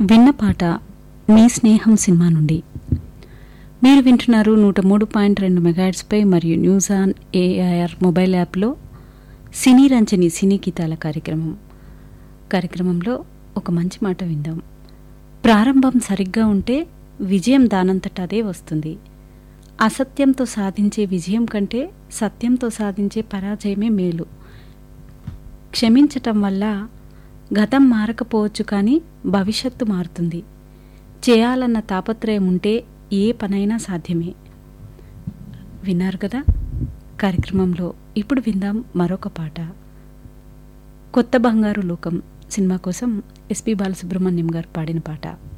విన్న పాట మీ స్నేహం సినిమా నుండి మీరు వింటున్నారు నూట మూడు పాయింట్ రెండు మెగాట్స్పై మరియు న్యూస్ ఆన్ ఏఐఆర్ మొబైల్ యాప్లో సినీ రంజని సినీ గీతాల కార్యక్రమం కార్యక్రమంలో ఒక మంచి మాట విందాం ప్రారంభం సరిగ్గా ఉంటే విజయం దానంతట అదే వస్తుంది అసత్యంతో సాధించే విజయం కంటే సత్యంతో సాధించే పరాజయమే మేలు క్షమించటం వల్ల గతం మారకపోవచ్చు కానీ భవిష్యత్తు మారుతుంది చేయాలన్న తాపత్రయం ఉంటే ఏ పనైనా సాధ్యమే విన్నారు కదా కార్యక్రమంలో ఇప్పుడు విందాం మరొక పాట కొత్త బంగారు లోకం సినిమా కోసం ఎస్పి బాలసుబ్రహ్మణ్యం గారు పాడిన పాట